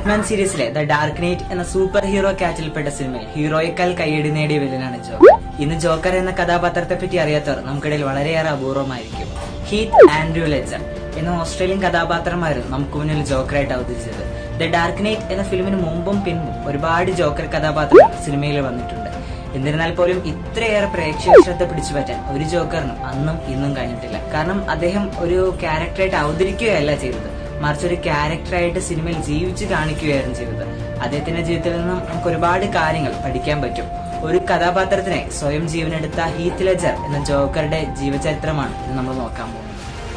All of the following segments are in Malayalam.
ബാറ്റ്മാൻ സീരീസിലെ ദ ഡാർക്ക് നൈറ്റ് എന്ന സൂപ്പർ ഹീറോ കാറ്റിൽപ്പെട്ട സിനിമയിൽ ഹീറോയേക്കാൾ കൈയടി നേടിയ വില്ലനാണ് ജോക്കർ ഇന്ന് ജോക്കർ എന്ന കഥാപാത്രത്തെ പറ്റി അറിയാത്തവർ നമുക്കിടയിൽ വളരെയേറെ അപൂർവമായിരിക്കും ഹീത്ത് ആൻഡ്രൂ ലെജർ എന്ന ഓസ്ട്രേലിയൻ കഥാപാത്രമായിരുന്നു നമുക്ക് മുന്നിൽ ജോക്കറായിട്ട് അവതരിച്ചത് ദ ഡാർക്ക് നൈറ്റ് എന്ന ഫിലിമിന് മുമ്പും പിൻപും ഒരുപാട് ജോക്കർ കഥാപാത്രങ്ങൾ സിനിമയിൽ വന്നിട്ടുണ്ട് എന്നിരുന്നാൽ പോലും ഇത്രയേറെ പ്രേക്ഷക ശ്രദ്ധ പിടിച്ചു പറ്റാൻ ഒരു ജോക്കറിനും അന്നും ഇന്നും കഴിഞ്ഞിട്ടില്ല കാരണം അദ്ദേഹം ഒരു ക്യാരക്ടറായിട്ട് അവതരിക്കുകയല്ല ചെയ്തത് മറിച്ച് ഒരു ക്യാരക്ടറായിട്ട് സിനിമയിൽ ജീവിച്ച് കാണിക്കുകയായിരുന്നു ചെയ്തത് അദ്ദേഹത്തിന്റെ ജീവിതത്തിൽ നിന്നും നമുക്ക് ഒരുപാട് കാര്യങ്ങൾ പഠിക്കാൻ പറ്റും ഒരു കഥാപാത്രത്തിനെ സ്വയം ജീവനെടുത്ത ഹീത്ത് ലെജർ എന്ന ജോക്കറുടെ ജീവചരിത്രമാണ് ഇത് നമ്മൾ നോക്കാൻ പോകുന്നത്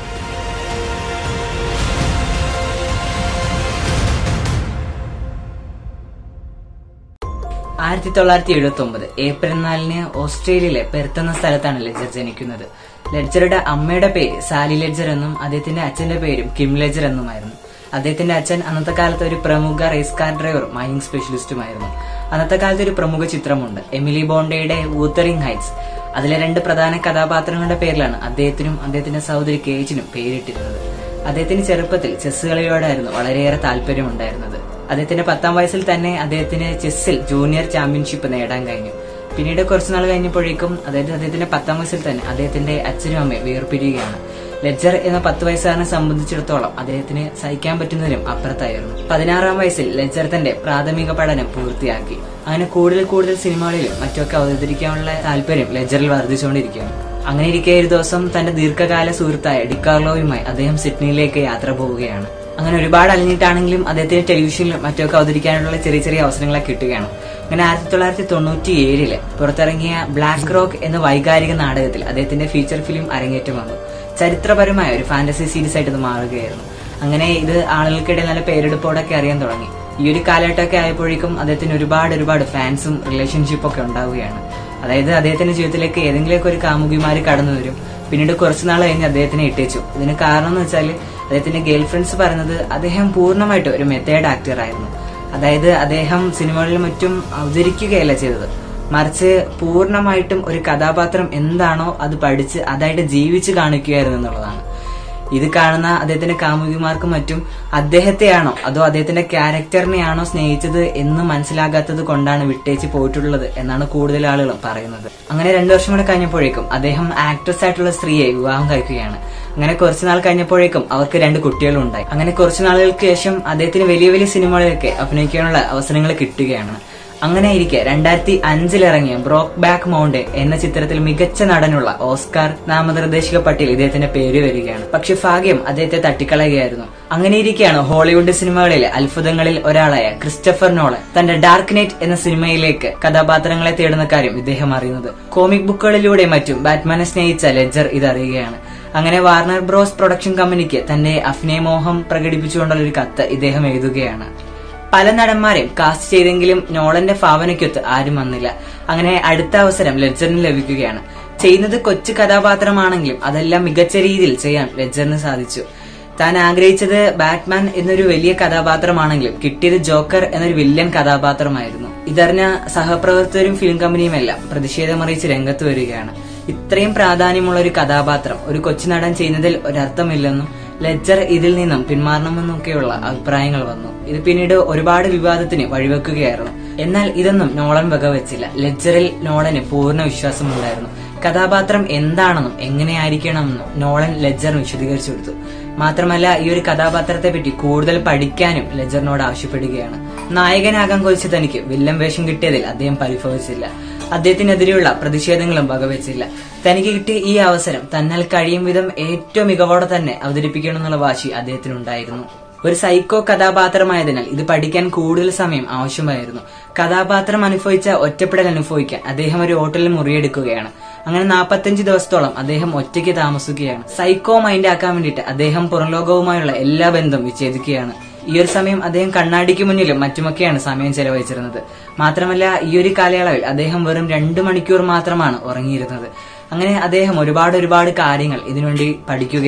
ആയിരത്തി തൊള്ളായിരത്തി എഴുപത്തി ഒമ്പത് ഏപ്രിൽ നാലിന് ഓസ്ട്രേലിയയിലെ പെർത്ത് എന്ന സ്ഥലത്താണ് ലെജർ ജനിക്കുന്നത് ലെഡ്ജറുടെ അമ്മയുടെ പേര് സാലി ലെഡ്ജർ എന്നും അദ്ദേഹത്തിന്റെ അച്ഛന്റെ പേരും കിം ലെജർ എന്നുമായിരുന്നു അദ്ദേഹത്തിന്റെ അച്ഛൻ അന്നത്തെ കാലത്ത് ഒരു പ്രമുഖ റേസ് കാർ ഡ്രൈവറും മൈനിങ് സ്പെഷ്യലിസ്റ്റുമായിരുന്നു അന്നത്തെ കാലത്ത് ഒരു പ്രമുഖ ചിത്രമുണ്ട് എമിലി ബോണ്ടയുടെ വൂത്തറിംഗ് ഹൈറ്റ്സ് അതിലെ രണ്ട് പ്രധാന കഥാപാത്രങ്ങളുടെ പേരിലാണ് അദ്ദേഹത്തിനും അദ്ദേഹത്തിന്റെ സഹോദരി കേച്ചിനും പേരിട്ടിരുന്നത് അദ്ദേഹത്തിന് ചെറുപ്പത്തിൽ ചെസ് കളിയോടായിരുന്നു വളരെയേറെ താല്പര്യമുണ്ടായിരുന്നത് അദ്ദേഹത്തിന്റെ പത്താം വയസ്സിൽ തന്നെ അദ്ദേഹത്തിന് ചെസ്സിൽ ജൂനിയർ ചാമ്പ്യൻഷിപ്പ് നേടാൻ കഴിഞ്ഞു പിന്നീട് കുറച്ചുനാൾ കഴിഞ്ഞപ്പോഴേക്കും അതായത് അദ്ദേഹത്തിന്റെ പത്താം വയസ്സിൽ തന്നെ അദ്ദേഹത്തിന്റെ അച്ഛനും അമ്മയും വേർപിരിയുകയാണ് ലെഡ്ജർ എന്ന പത്ത് വയസ്സുകാരനെ സംബന്ധിച്ചിടത്തോളം അദ്ദേഹത്തിന് സഹിക്കാൻ പറ്റുന്നതിനും അപ്പുറത്തായിരുന്നു പതിനാറാം വയസ്സിൽ ലെഡ്ജർ തന്റെ പ്രാഥമിക പഠനം പൂർത്തിയാക്കി അങ്ങനെ കൂടുതൽ കൂടുതൽ സിനിമകളിലും മറ്റൊക്കെ അവതരിക്കാനുള്ള താല്പര്യം ലെഡ്ജറിൽ വർദ്ധിച്ചുകൊണ്ടിരിക്കുകയാണ് അങ്ങനെ ഇരിക്കെ ഒരു ദിവസം തന്റെ ദീർഘകാല സുഹൃത്തായ ഡിക്കാർലോയുമായി അദ്ദേഹം സിഡ്നിയിലേക്ക് യാത്ര പോവുകയാണ് അങ്ങനെ ഒരുപാട് അലിഞ്ഞിട്ടാണെങ്കിലും അദ്ദേഹത്തിന് ടെലിവിഷനിലും മറ്റൊക്കെ അവതരിക്കാനുള്ള ചെറിയ ചെറിയ അവസരങ്ങളൊക്കെ കിട്ടുകയാണ് അങ്ങനെ ആയിരത്തി തൊള്ളായിരത്തി തൊണ്ണൂറ്റി ഏഴില് പുറത്തിറങ്ങിയ ബ്ലാക്ക് റോക്ക് എന്ന വൈകാരിക നാടകത്തിൽ അദ്ദേഹത്തിന്റെ ഫീച്ചർ ഫിലിം അരങ്ങേറ്റം വന്നു ചരിത്രപരമായ ഒരു ഫാന്റസി സീരീസ് ആയിട്ട് ഇത് മാറുകയായിരുന്നു അങ്ങനെ ഇത് ആളുകൾക്കിടയിൽ നല്ല പേരെടുപ്പോടൊക്കെ അറിയാൻ തുടങ്ങി ഈ ഒരു കാലഘട്ടമൊക്കെ ആയപ്പോഴേക്കും അദ്ദേഹത്തിന് ഒരുപാട് ഒരുപാട് ഫാൻസും റിലേഷൻഷിപ്പും ഒക്കെ ഉണ്ടാവുകയാണ് അതായത് അദ്ദേഹത്തിന്റെ ജീവിതത്തിലേക്ക് ഏതെങ്കിലുമൊക്കെ ഒരു കാമുകിമാര് കടന്നു വരും പിന്നീട് കുറച്ചു നാൾ കഴിഞ്ഞ് അദ്ദേഹത്തിനെ ഇട്ടേച്ചു ഇതിന് കാരണം എന്ന് വെച്ചാൽ അദ്ദേഹത്തിന്റെ ഗേൾ ഫ്രണ്ട്സ് പറയുന്നത് അദ്ദേഹം പൂർണ്ണമായിട്ട് ഒരു മെത്തേഡ് ആക്ടർ ആയിരുന്നു അതായത് അദ്ദേഹം സിനിമകളിലും മറ്റും അവതരിക്കുകയല്ല ചെയ്തത് മറിച്ച് പൂർണ്ണമായിട്ടും ഒരു കഥാപാത്രം എന്താണോ അത് പഠിച്ച് അതായിട്ട് ജീവിച്ച് കാണിക്കുകയായിരുന്നു എന്നുള്ളതാണ് ഇത് കാണുന്ന അദ്ദേഹത്തിന്റെ കാമുകിമാർക്കും മറ്റും അദ്ദേഹത്തെയാണോ അതോ അദ്ദേഹത്തിന്റെ ക്യാരക്ടറിനെയാണോ സ്നേഹിച്ചത് എന്ന് മനസ്സിലാകാത്തത് കൊണ്ടാണ് വിട്ടേച്ച് പോയിട്ടുള്ളത് എന്നാണ് കൂടുതൽ ആളുകളും പറയുന്നത് അങ്ങനെ രണ്ടു വർഷം കൂടെ കഴിഞ്ഞപ്പോഴേക്കും അദ്ദേഹം ആക്ട്രസ് ആയിട്ടുള്ള സ്ത്രീയെ വിവാഹം കഴിക്കുകയാണ് അങ്ങനെ കുറച്ചു നാൾ കഴിഞ്ഞപ്പോഴേക്കും അവർക്ക് രണ്ട് കുട്ടികളും ഉണ്ടായി അങ്ങനെ കുറച്ചു നാളുകൾക്ക് ശേഷം അദ്ദേഹത്തിന് വലിയ വലിയ സിനിമകളിലൊക്കെ അഭിനയിക്കാനുള്ള അവസരങ്ങൾ കിട്ടുകയാണ് അങ്ങനെ ഇരിക്കെ രണ്ടായിരത്തി അഞ്ചിലിറങ്ങിയ ബ്രോക്ക് ബാക്ക് മൗണ്ട് എന്ന ചിത്രത്തിൽ മികച്ച നടനുള്ള ഓസ്കാർ നാമനിർദ്ദേശക പട്ടികയിൽ ഇദ്ദേഹത്തിന്റെ പേര് വരികയാണ് പക്ഷെ ഭാഗ്യം അദ്ദേഹത്തെ തട്ടിക്കളയുകയായിരുന്നു അങ്ങനെ ഇരിക്കെയാണ് ഹോളിവുഡ് സിനിമകളിലെ അത്ഭുതങ്ങളിൽ ഒരാളായ ക്രിസ്റ്റഫർ നോളൻ തന്റെ ഡാർക്ക് നൈറ്റ് എന്ന സിനിമയിലേക്ക് കഥാപാത്രങ്ങളെ തേടുന്ന കാര്യം ഇദ്ദേഹം അറിയുന്നത് കോമിക് ബുക്കുകളിലൂടെ മറ്റും ബാറ്റ്മാനെ സ്നേഹിച്ച ലെജർ ഇതറിയുകയാണ് അങ്ങനെ വാർണർ ബ്രോസ് പ്രൊഡക്ഷൻ കമ്പനിക്ക് തന്റെ അഭിനയമോഹം പ്രകടിപ്പിച്ചുകൊണ്ടുള്ള ഒരു കത്ത് ഇദ്ദേഹം എഴുതുകയാണ് പല നടന്മാരെയും കാസ്റ്റ് ചെയ്തെങ്കിലും നോളന്റെ ഭാവനയ്ക്കൊത്ത് ആരും വന്നില്ല അങ്ങനെ അടുത്ത അവസരം ലെഡ്ജറിന് ലഭിക്കുകയാണ് ചെയ്യുന്നത് കൊച്ചു കഥാപാത്രമാണെങ്കിലും അതെല്ലാം മികച്ച രീതിയിൽ ചെയ്യാൻ ലെഡ്ജറിന് സാധിച്ചു താൻ ആഗ്രഹിച്ചത് ബാറ്റ്മാൻ എന്നൊരു വലിയ കഥാപാത്രമാണെങ്കിലും കിട്ടിയത് ജോക്കർ എന്നൊരു വില്ലൻ കഥാപാത്രമായിരുന്നു ഇതറിഞ്ഞ സഹപ്രവർത്തകരും ഫിലിം കമ്പനിയുമെല്ലാം പ്രതിഷേധമറിയിച്ച് രംഗത്ത് വരികയാണ് ഇത്രയും പ്രാധാന്യമുള്ള ഒരു കഥാപാത്രം ഒരു കൊച്ചു നടൻ ചെയ്യുന്നതിൽ ഒരർത്ഥമില്ലെന്നും ലെഡ്ജർ ഇതിൽ നിന്നും പിന്മാറണമെന്നൊക്കെയുള്ള അഭിപ്രായങ്ങൾ വന്നു ഇത് പിന്നീട് ഒരുപാട് വിവാദത്തിന് വഴിവെക്കുകയായിരുന്നു എന്നാൽ ഇതൊന്നും നോളൻ വകവെച്ചില്ല ലെഡ്ജറിൽ നോളന് പൂർണ്ണ വിശ്വാസമുണ്ടായിരുന്നു കഥാപാത്രം എന്താണെന്നും എങ്ങനെയായിരിക്കണമെന്നും നോളൻ ലെഡ്ജറിന് വിശദീകരിച്ചു കൊടുത്തു മാത്രമല്ല ഈ ഒരു കഥാപാത്രത്തെ പറ്റി കൂടുതൽ പഠിക്കാനും ലെജറിനോട് ആവശ്യപ്പെടുകയാണ് നായകനാകാൻ കൊതിച്ച തനിക്ക് വില്ലൻ വേഷം കിട്ടിയതിൽ അദ്ദേഹം പരിഭവിച്ചില്ല അദ്ദേഹത്തിനെതിരെയുള്ള പ്രതിഷേധങ്ങളും വകവെച്ചില്ല തനിക്ക് കിട്ടിയ ഈ അവസരം തന്നാൽ കഴിയും വിധം ഏറ്റവും മികവോടെ തന്നെ അവതരിപ്പിക്കണമെന്നുള്ള വാശി അദ്ദേഹത്തിനുണ്ടായിരുന്നു ഒരു സൈക്കോ കഥാപാത്രമായതിനാൽ ഇത് പഠിക്കാൻ കൂടുതൽ സമയം ആവശ്യമായിരുന്നു കഥാപാത്രം അനുഭവിച്ച ഒറ്റപ്പെടൽ അനുഭവിക്കാൻ അദ്ദേഹം ഒരു ഹോട്ടലിൽ മുറിയെടുക്കുകയാണ് അങ്ങനെ നാൽപ്പത്തഞ്ച് ദിവസത്തോളം അദ്ദേഹം ഒറ്റയ്ക്ക് താമസിക്കുകയാണ് സൈക്കോ മൈൻഡ് ആക്കാൻ വേണ്ടിയിട്ട് അദ്ദേഹം പുറംലോകവുമായുള്ള എല്ലാ ബന്ധവും വിച്ഛേദിക്കുകയാണ് ഈ ഒരു സമയം അദ്ദേഹം കണ്ണാടിക്ക് മുന്നിലും മറ്റുമൊക്കെയാണ് സമയം ചെലവഴിച്ചിരുന്നത് മാത്രമല്ല ഈ ഒരു കാലയളവിൽ അദ്ദേഹം വെറും രണ്ടു മണിക്കൂർ മാത്രമാണ് ഉറങ്ങിയിരുന്നത് അങ്ങനെ അദ്ദേഹം ഒരുപാട് ഒരുപാട് കാര്യങ്ങൾ ഇതിനുവേണ്ടി പഠിക്കുകയാണ്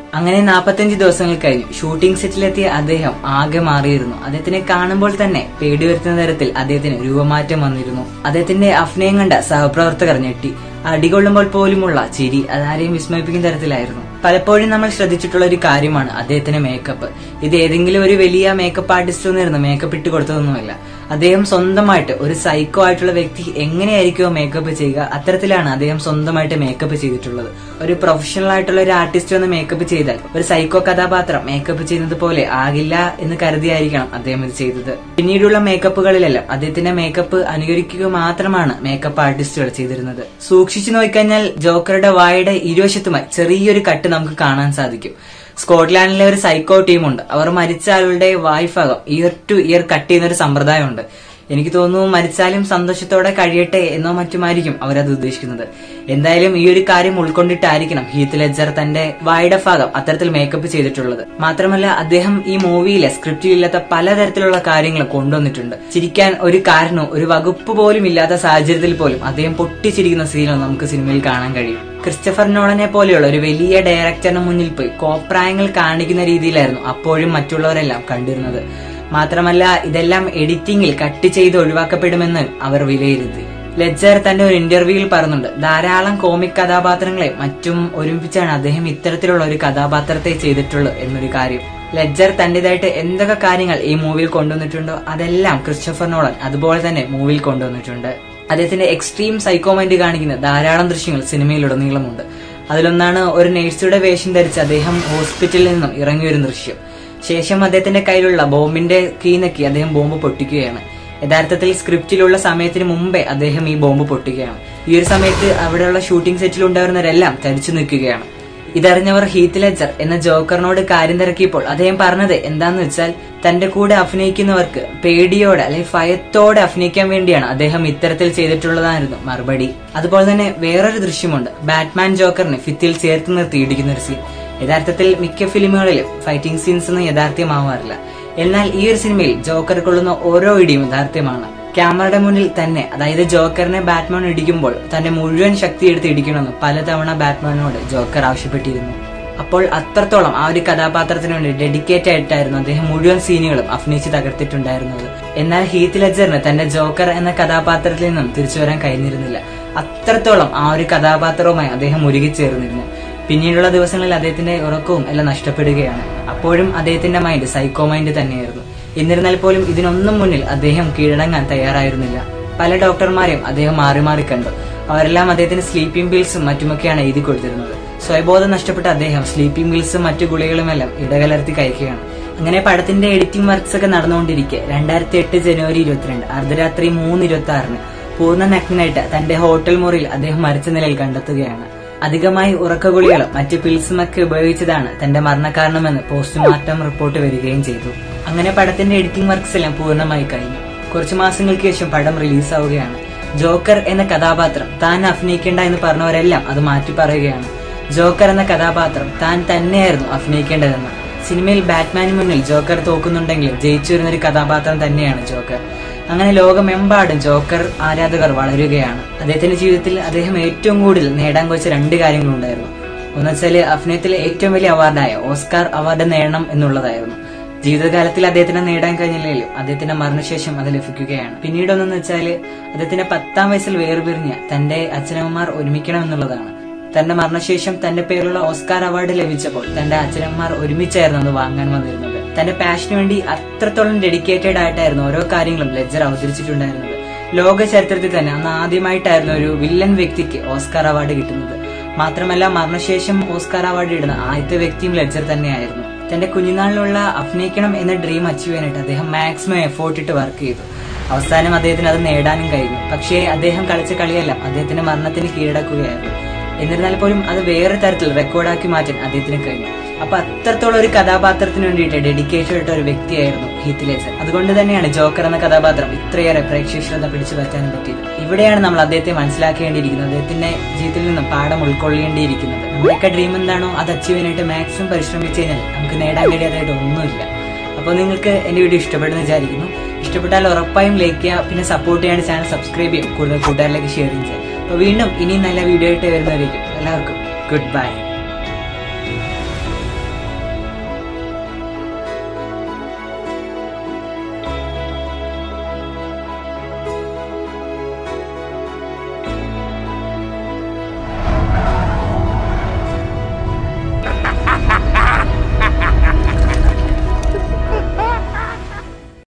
അങ്ങനെ നാൽപ്പത്തഞ്ച് ദിവസങ്ങൾ കഴിഞ്ഞു ഷൂട്ടിംഗ് സെറ്റിലെത്തിയ അദ്ദേഹം ആകെ മാറിയിരുന്നു അദ്ദേഹത്തിനെ കാണുമ്പോൾ തന്നെ പേടി വരുത്തുന്ന തരത്തിൽ അദ്ദേഹത്തിന് രൂപമാറ്റം വന്നിരുന്നു അദ്ദേഹത്തിന്റെ അഭിനയം കണ്ട സഹപ്രവർത്തകർ ഞെട്ടി അടികൊള്ളുമ്പോൾ പോലുമുള്ള ചിരി അതാരെയും വിസ്മയിപ്പിക്കുന്ന തരത്തിലായിരുന്നു പലപ്പോഴും നമ്മൾ ശ്രദ്ധിച്ചിട്ടുള്ള ഒരു കാര്യമാണ് അദ്ദേഹത്തിന്റെ മേക്കപ്പ് ഇത് ഏതെങ്കിലും ഒരു വലിയ മേക്കപ്പ് ആർട്ടിസ്റ്റ് ഒന്നിരുന്ന് മേക്കപ്പ് ഇട്ട് കൊടുത്തതൊന്നുമല്ല അദ്ദേഹം സ്വന്തമായിട്ട് ഒരു സൈക്കോ ആയിട്ടുള്ള വ്യക്തി എങ്ങനെയായിരിക്കുമോ മേക്കപ്പ് ചെയ്യുക അത്തരത്തിലാണ് അദ്ദേഹം സ്വന്തമായിട്ട് മേക്കപ്പ് ചെയ്തിട്ടുള്ളത് ഒരു പ്രൊഫഷണൽ ആയിട്ടുള്ള ഒരു ആർട്ടിസ്റ്റ് വന്ന് മേക്കപ്പ് ചെയ്താൽ ഒരു സൈക്കോ കഥാപാത്രം മേക്കപ്പ് ചെയ്യുന്നത് പോലെ ആകില്ല എന്ന് കരുതിയായിരിക്കണം അദ്ദേഹം ഇത് ചെയ്തത് പിന്നീടുള്ള മേക്കപ്പുകളിലെല്ലാം അദ്ദേഹത്തിന്റെ മേക്കപ്പ് അനുകരിക്കുക മാത്രമാണ് മേക്കപ്പ് ആർട്ടിസ്റ്റുകൾ ചെയ്തിരുന്നത് സൂക്ഷിച്ചു നോക്കിക്കഴിഞ്ഞാൽ ജോക്കറുടെ വായുടെ ഇരുവശത്തുമായി ചെറിയൊരു കട്ട് നമുക്ക് കാണാൻ സാധിക്കും സ്കോട്ട്ലാൻഡിലെ ഒരു സൈക്കോ ടീമുണ്ട് അവർ മരിച്ച ആളുടെ വായ്ഭാഗം ഇയർ ടു ഇയർ കട്ട് ചെയ്യുന്ന ഒരു സമ്പ്രദായമുണ്ട് എനിക്ക് തോന്നുന്നു മരിച്ചാലും സന്തോഷത്തോടെ കഴിയട്ടെ എന്നോ മറ്റുമായിരിക്കും അവരത് ഉദ്ദേശിക്കുന്നത് എന്തായാലും ഈ ഒരു കാര്യം ഉൾക്കൊണ്ടിട്ടായിരിക്കണം ഹീത്ത് ലെജർ തന്റെ വായുടെ ഭാഗം അത്തരത്തിൽ മേക്കപ്പ് ചെയ്തിട്ടുള്ളത് മാത്രമല്ല അദ്ദേഹം ഈ മൂവിയിലെ സ്ക്രിപ്റ്റിലില്ലാത്ത പലതരത്തിലുള്ള കാര്യങ്ങൾ കൊണ്ടുവന്നിട്ടുണ്ട് ചിരിക്കാൻ ഒരു കാരണവും ഒരു വകുപ്പ് പോലും ഇല്ലാത്ത സാഹചര്യത്തിൽ പോലും അദ്ദേഹം പൊട്ടിച്ചിരിക്കുന്ന സീനും നമുക്ക് സിനിമയിൽ കാണാൻ കഴിയും ക്രിസ്റ്റഫർ നോളനെ പോലെയുള്ള ഒരു വലിയ ഡയറക്ടറിന് മുന്നിൽ പോയി കോപ്രായങ്ങൾ കാണിക്കുന്ന രീതിയിലായിരുന്നു അപ്പോഴും മറ്റുള്ളവരെല്ലാം കണ്ടിരുന്നത് മാത്രമല്ല ഇതെല്ലാം എഡിറ്റിംഗിൽ കട്ട് ചെയ്ത് ഒഴിവാക്കപ്പെടുമെന്ന് അവർ വിലയിരുത്തി ലെജർ തന്റെ ഒരു ഇന്റർവ്യൂവിൽ പറയുന്നുണ്ട് ധാരാളം കോമിക് കഥാപാത്രങ്ങളെ മറ്റും ഒരുമിപ്പിച്ചാണ് അദ്ദേഹം ഇത്തരത്തിലുള്ള ഒരു കഥാപാത്രത്തെ ചെയ്തിട്ടുള്ളത് എന്നൊരു കാര്യം ലെജർ തന്റേതായിട്ട് എന്തൊക്കെ കാര്യങ്ങൾ ഈ മൂവിയിൽ കൊണ്ടുവന്നിട്ടുണ്ടോ അതെല്ലാം ക്രിസ്റ്റഫർ നോളൻ അതുപോലെ തന്നെ മൂവിയിൽ കൊണ്ടുവന്നിട്ടുണ്ട് അദ്ദേഹത്തിന്റെ എക്സ്ട്രീം സൈക്കോമൈൻഡ് കാണിക്കുന്ന ധാരാളം ദൃശ്യങ്ങൾ സിനിമയിലുടനീളമുണ്ട് അതിലൊന്നാണ് ഒരു നേഴ്സുടെ വേഷം ധരിച്ച് അദ്ദേഹം ഹോസ്പിറ്റലിൽ നിന്നും ഇറങ്ങിയ ഒരു ദൃശ്യം ശേഷം അദ്ദേഹത്തിന്റെ കയ്യിലുള്ള ബോംബിന്റെ കീ നക്കി അദ്ദേഹം ബോംബ് പൊട്ടിക്കുകയാണ് യഥാർത്ഥത്തിൽ സ്ക്രിപ്റ്റിലുള്ള സമയത്തിന് മുമ്പേ അദ്ദേഹം ഈ ബോംബ് പൊട്ടുകയാണ് ഈ ഒരു സമയത്ത് അവിടെയുള്ള ഷൂട്ടിംഗ് സെറ്റിൽ ഉണ്ടായിരുന്നവരെല്ലാം തരിച്ചു നിൽക്കുകയാണ് ഇതറിഞ്ഞവർ ഹീത്ത് ലെജർ എന്ന ജോക്കറിനോട് കാര്യം തിരക്കിയപ്പോൾ അദ്ദേഹം പറഞ്ഞത് എന്താന്ന് വെച്ചാൽ തന്റെ കൂടെ അഭിനയിക്കുന്നവർക്ക് പേടിയോടെ അല്ലെങ്കിൽ ഭയത്തോടെ അഭിനയിക്കാൻ വേണ്ടിയാണ് അദ്ദേഹം ഇത്തരത്തിൽ ചെയ്തിട്ടുള്ളതായിരുന്നു മറുപടി അതുപോലെ തന്നെ വേറൊരു ദൃശ്യമുണ്ട് ബാറ്റ്മാൻ ജോക്കറിനെ ഫിത്തിൽ ചേർത്ത് നിർത്തി ഇടിക്കുന്ന ഒരു സീൻ യഥാർത്ഥത്തിൽ മിക്ക ഫിലിമുകളിലും ഫൈറ്റിംഗ് സീൻസ് ഒന്നും യാഥാർത്ഥ്യമാവാറില്ല എന്നാൽ ഈ ഒരു സിനിമയിൽ ജോക്കർ കൊള്ളുന്ന ഓരോ ഇടിയും യഥാർത്ഥ്യമാണ് ക്യാമറയുടെ മുന്നിൽ തന്നെ അതായത് ജോക്കറിനെ ബാറ്റ്മാൻ ഇടിക്കുമ്പോൾ തന്റെ മുഴുവൻ ശക്തി എടുത്ത് ഇടിക്കണമെന്ന് പലതവണ ബാറ്റ്മാനോട് ജോക്കർ ആവശ്യപ്പെട്ടിരുന്നു അപ്പോൾ അത്രത്തോളം ആ ഒരു കഥാപാത്രത്തിന് വേണ്ടി ഡെഡിക്കേറ്റ് ആയിട്ടായിരുന്നു അദ്ദേഹം മുഴുവൻ സീനുകളും അഭിനയിച്ച് തകർത്തിട്ടുണ്ടായിരുന്നത് എന്നാൽ ഹീത്ത് ലെജറിന് തന്റെ ജോക്കർ എന്ന കഥാപാത്രത്തിൽ നിന്നും തിരിച്ചു വരാൻ കഴിഞ്ഞിരുന്നില്ല അത്രത്തോളം ആ ഒരു കഥാപാത്രവുമായി അദ്ദേഹം ഉരുകിച്ചേർന്നിരുന്നു പിന്നീടുള്ള ദിവസങ്ങളിൽ അദ്ദേഹത്തിന്റെ ഉറക്കവും എല്ലാം നഷ്ടപ്പെടുകയാണ് അപ്പോഴും അദ്ദേഹത്തിന്റെ മൈൻഡ് സൈക്കോ മൈൻഡ് തന്നെയായിരുന്നു എന്നിരുന്നാൽ പോലും ഇതിനൊന്നും മുന്നിൽ അദ്ദേഹം കീഴടങ്ങാൻ തയ്യാറായിരുന്നില്ല പല ഡോക്ടർമാരെയും അദ്ദേഹം മാറി മാറി കണ്ടു അവരെല്ലാം അദ്ദേഹത്തിന് സ്ലീപ്പിംഗ് പിൽസും മറ്റുമൊക്കെയാണ് എഴുതി കൊടുത്തിരുന്നത് സ്വയബോധം നഷ്ടപ്പെട്ട അദ്ദേഹം സ്ലീപ്പിംഗ് പിൽസും മറ്റു ഗുളികളുമെല്ലാം ഇടകലർത്തി കഴിക്കുകയാണ് അങ്ങനെ പടത്തിന്റെ എഡിറ്റിംഗ് വർക്ക്സ് ഒക്കെ നടന്നുകൊണ്ടിരിക്കെ രണ്ടായിരത്തി എട്ട് ജനുവരി ഇരുപത്തിരണ്ട് അർദ്ധരാത്രി മൂന്ന് ഇരുപത്തി ആറിന് പൂർണ്ണ നഗ്നായിട്ട് തന്റെ ഹോട്ടൽ മുറിയിൽ അദ്ദേഹം മരിച്ച നിലയിൽ കണ്ടെത്തുകയാണ് അധികമായി ഉറക്കഗുളികളും മറ്റ് പിൽസുമൊക്കെ ഉപയോഗിച്ചതാണ് തന്റെ മരണകാരണമെന്ന് പോസ്റ്റ്മോർട്ടം റിപ്പോർട്ട് വരികയും ചെയ്തു അങ്ങനെ പടത്തിന്റെ എഡിറ്റിംഗ് വർക്ക്സ് എല്ലാം പൂർണ്ണമായി കഴിഞ്ഞു കുറച്ചു മാസങ്ങൾക്ക് ശേഷം പടം റിലീസാവുകയാണ് ജോക്കർ എന്ന കഥാപാത്രം താൻ അഭിനയിക്കേണ്ട എന്ന് പറഞ്ഞവരെല്ലാം അത് മാറ്റി പറയുകയാണ് ജോക്കർ എന്ന കഥാപാത്രം താൻ തന്നെയായിരുന്നു അഭിനയിക്കേണ്ടതെന്ന് സിനിമയിൽ ബാറ്റ്മാന് മുന്നിൽ ജോക്കർ തോക്കുന്നുണ്ടെങ്കിലും ജയിച്ചു വരുന്ന ഒരു കഥാപാത്രം തന്നെയാണ് ജോക്കർ അങ്ങനെ ലോകമെമ്പാടും ജോക്കർ ആരാധകർ വളരുകയാണ് അദ്ദേഹത്തിന്റെ ജീവിതത്തിൽ അദ്ദേഹം ഏറ്റവും കൂടുതൽ നേടാൻ കുറിച്ച രണ്ട് കാര്യങ്ങളുണ്ടായിരുന്നു ഒന്ന് വെച്ചാല് അഭിനയത്തിലെ ഏറ്റവും വലിയ അവാർഡായ ഓസ്കാർ അവാർഡ് നേടണം എന്നുള്ളതായിരുന്നു ജീവിതകാലത്തിൽ അദ്ദേഹത്തിന് നേടാൻ കഴിഞ്ഞില്ലെങ്കിലും അദ്ദേഹത്തിന്റെ മരണശേഷം അത് ലഭിക്കുകയാണ് പിന്നീട് ഒന്നെന്ന് വെച്ചാല് അദ്ദേഹത്തിന്റെ പത്താം വയസ്സിൽ വേർപിരിഞ്ഞ തന്റെ അച്ഛനമ്മമാർ ഒരുമിക്കണം എന്നുള്ളതാണ് തന്റെ മരണശേഷം തന്റെ പേരുള്ള ഓസ്കാർ അവാർഡ് ലഭിച്ചപ്പോൾ തന്റെ അച്ഛനമ്മമാർ ഒരുമിച്ചായിരുന്നു അത് വാങ്ങാൻ വന്നിരുന്നത് തന്റെ പാഷന് വേണ്ടി അത്രത്തോളം ഡെഡിക്കേറ്റഡ് ആയിട്ടായിരുന്നു ഓരോ കാര്യങ്ങളും ലെജർ അവതരിച്ചിട്ടുണ്ടായിരുന്നത് ലോക ചരിത്രത്തിൽ തന്നെ അന്ന് ആദ്യമായിട്ടായിരുന്നു ഒരു വില്ലൻ വ്യക്തിക്ക് ഓസ്കാർ അവാർഡ് കിട്ടുന്നത് മാത്രമല്ല മരണശേഷം ഓസ്കാർ അവാർഡ് ഇടുന്ന ആദ്യത്തെ വ്യക്തിയും ലെജർ തന്നെയായിരുന്നു തന്റെ കുഞ്ഞുനാളിലുള്ള അഭിനയിക്കണം എന്ന ഡ്രീം അച്ചീവ് ചെയ്യാനായിട്ട് അദ്ദേഹം മാക്സിമം എഫോർട്ട് ഇട്ട് വർക്ക് ചെയ്തു അവസാനം അദ്ദേഹത്തിന് അത് നേടാനും കഴിഞ്ഞു പക്ഷേ അദ്ദേഹം കളിച്ച കളിയെല്ലാം അദ്ദേഹത്തിന്റെ മരണത്തിന് കീഴടക്കുകയായിരുന്നു എന്നിരുന്നാൽ പോലും അത് വേറെ തരത്തിൽ റെക്കോർഡാക്കി മാറ്റാൻ അദ്ദേഹത്തിന് കഴിഞ്ഞു അപ്പൊ അത്രത്തോളം ഒരു കഥാപാത്രത്തിന് വേണ്ടിയിട്ട് ഡെഡിക്കേറ്റഡ് ആയിട്ട് ഒരു വ്യക്തിയായിരുന്നു ഹീത്ത് ലേസർ അതുകൊണ്ട് തന്നെയാണ് ജോക്കർ എന്ന കഥാപാത്രം ഇത്രയേറെ പ്രേക്ഷക ശ്രദ്ധ പിടിച്ചു പറ്റാനും പറ്റിയത് ഇവിടെയാണ് നമ്മൾ അദ്ദേഹത്തെ മനസ്സിലാക്കേണ്ടിയിരിക്കുന്നത് അദ്ദേഹത്തിന്റെ ജീവിതത്തിൽ നിന്നും പാഠം ഉൾക്കൊള്ളേണ്ടിയിരിക്കുന്നത് നമ്മുടെയൊക്കെ ഡ്രീം എന്താണോ അത് അച്ചീവ് ചെയ്യാനായിട്ട് മാക്സിമം പരിശ്രമിച്ചു കഴിഞ്ഞാൽ നമുക്ക് നേടാൻ കഴിയാതായിട്ട് ഒന്നുമില്ല അപ്പോൾ നിങ്ങൾക്ക് എന്റെ വീഡിയോ ഇഷ്ടപ്പെടുന്ന വിചാരിക്കുന്നു ഇഷ്ടപ്പെട്ടാൽ ഉറപ്പായും ലൈക്ക് ചെയ്യുക പിന്നെ സപ്പോർട്ട് ചെയ്യാൻ ചാനൽ സബ്സ്ക്രൈബ് ചെയ്യും കൂടുതൽ കൂട്ടുകാരിലേക്ക് ഷെയർ ചെയ്യും അപ്പോൾ വീണ്ടും ഇനി നല്ല വീഡിയോ ആയിട്ട് വരുന്നവരേക്കും എല്ലാവർക്കും ഗുഡ് ബൈ